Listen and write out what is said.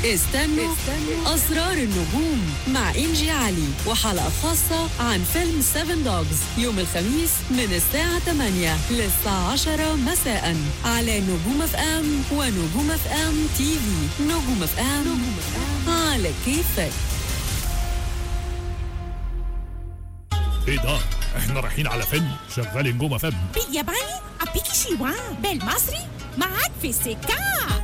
استنوا, استنوا أسرار النجوم مع إنجي علي وحلقة خاصة عن فيلم 7 دوجز يوم الخميس من الساعة 8 للساعة 10 مساء على نجوم اف ام ونجوم اف ام تي في نجوم اف ام على كيفك ايه ده؟ احنا رايحين على فيلم شغال نجوم فم بالياباني أبيكي شيوا بالمصري معاك في السكة